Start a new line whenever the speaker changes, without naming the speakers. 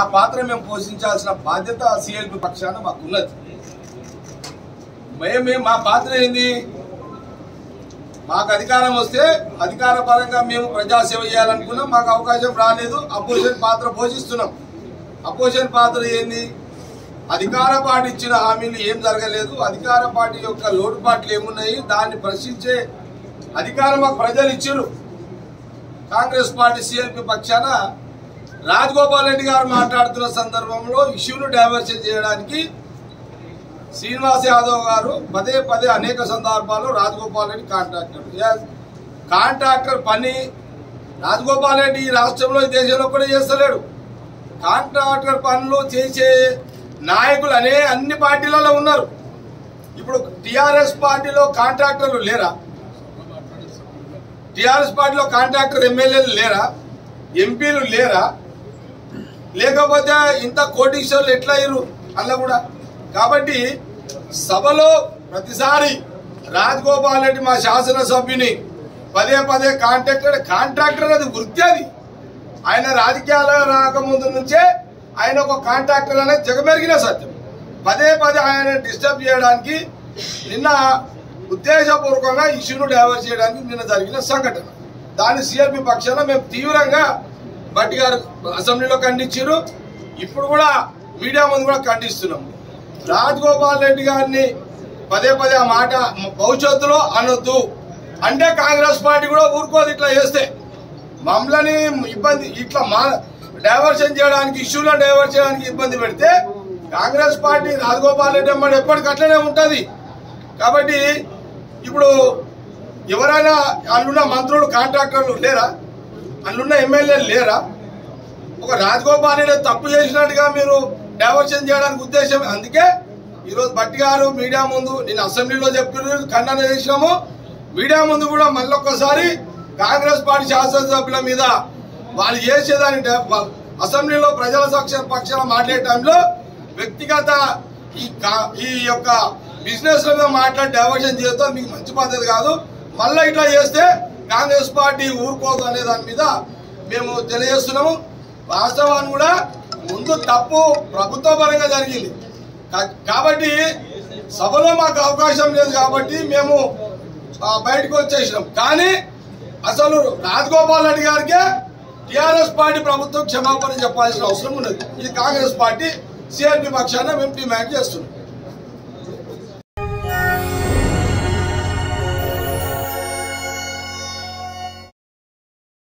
పాత్ర మేము పోషించాల్సిన బాధ్యత సిఎల్పి పక్షాన మాకున్నది మేము మా పాత్ర ఏంది మాకు అధికారం వస్తే అధికార పరంగా మేము ప్రజాసేవ చేయాలనుకున్నాం మాకు అవకాశం రాలేదు అపోజిషన్ పాత్ర పోషిస్తున్నాం అపోజిషన్ పాత్ర ఏంది అధికార పార్టీ ఇచ్చిన హామీలు ఏం జరగలేదు అధికార పార్టీ యొక్క లోటుపాట్లు ఏమున్నాయి దాన్ని ప్రశ్నించే అధికారం మాకు ప్రజలు ఇచ్చారు కాంగ్రెస్ పార్టీ సిఎల్పి పక్షాన రాజగోపాల్ రెడ్డి గారు మాట్లాడుతున్న సందర్భంలో ఇష్యూను డైవర్షన్ చేయడానికి శ్రీనివాస్ యాదవ్ గారు పదే పదే అనేక సందర్భాల్లో Rajagopal Reddy contractor Yes, contractor పని రాజగోపాల్ రెడ్డి ఈ రాష్ట్రంలో ఈ దేశంలో కూడా చేస్తలేడు కాంట్రాక్టర్ పనులు చేసే నాయకులు అనే అన్ని పార్టీలలో ఉన్నారు ఇప్పుడు టిఆర్ఎస్ పార్టీలో కాంట్రాక్టర్లు లేరా టిఆర్ఎస్ పార్టీలో కాంట్రాక్టర్ ఎమ్మెల్యేలు లేరా ఎంపీలు లేరా లేకపోతే ఇంత కోటీశ్వర్లు ఎట్లా అయ్యారు అలా కూడా కాబట్టి సభలో ప్రతిసారి రాజగోపాల్ రెడ్డి మా శాసనసభ్యుని పదే పదే కాంట్రాక్టర్ కాంట్రాక్టర్ అది వృత్తి అది ఆయన రాజకీయాలు రాకముందు నుంచే ఆయన ఒక కాంట్రాక్టర్ అనేది జగమెరిగిన సత్యం పదే పదే ఆయన డిస్టర్బ్ చేయడానికి నిన్న ఉద్దేశపూర్వకంగా ఇష్యూను డైవర్ట్ చేయడానికి నిన్న జరిగిన సంఘటన దాని సిఆర్పి పక్షాన మేము తీవ్రంగా భట్టి గారు అసెంబ్లీలో ఖండించారు ఇప్పుడు కూడా మీడియా ముందు కూడా ఖండిస్తున్నాం రాజగోపాల్ రెడ్డి గారిని పదే పదే ఆ మాట భవిష్యత్తులో అనొద్దు అంటే కాంగ్రెస్ పార్టీ కూడా ఊరుకోదు ఇట్లా చేస్తే మమ్మల్ని ఇబ్బంది ఇట్లా మా డైవర్షన్ చేయడానికి ఇష్యూలో డైవర్ట్ చేయడానికి ఇబ్బంది పెడితే కాంగ్రెస్ పార్టీ రాజగోపాల్ రెడ్డి అమ్మడు ఎప్పటికీ అట్లనే ఉంటుంది కాబట్టి ఇప్పుడు ఎవరైనా అందున్న మంత్రులు కాంట్రాక్టర్లు లేరా అందున్న ఎమ్మెల్యేలు లేరా ఒక రాజగోపాల్ రెడ్డి తప్పు చేసినట్టుగా మీరు డైవర్షన్ చేయడానికి ఉద్దేశం అందుకే ఈరోజు భట్టి గారు మీడియా ముందు నేను అసెంబ్లీలో చెప్పిన ఖండన చేసినాము మీడియా ముందు కూడా మళ్ళొక్కసారి కాంగ్రెస్ పార్టీ శాసనసభ్యుల మీద వాళ్ళు చేసేదాని డ- వా- అసెంబ్లీలో ప్రజల పక్ష పక్షాన మాట్లాడే టైంలో వ్యక్తిగత ఈ కా- ఈ యొక్క బిజినెస్ మీద మాట్లాడి డైవర్షన్ చేయడం మీకు మంచి పద్ధతి కాదు మళ్ళీ ఇట్లా చేస్తే కాంగ్రెస్ పార్టీ ఊరుకోదు అనే దాని మీద మేము తెలియజేస్తున్నాము వాస్తవాన్ని కూడా ముందు తప్పు ప్రభుత్వ పరంగా జరిగింది కా- కాబట్టి సభలో మాకు అవకాశం లేదు కాబట్టి మేము ఆ, బయటకు వచ్చేసినాం కానీ అసలు రాజగోపాల్ రెడ్డి గారికే టిఆర్ఎస్ పార్టీ ప్రభుత్వం క్షమాపణ చెప్పాల్సిన అవసరం ఉన్నది ఇది కాంగ్రెస్ పార్టీ సిఆర్పి పక్షాన మేము డిమాండ్ చేస్తున్నాం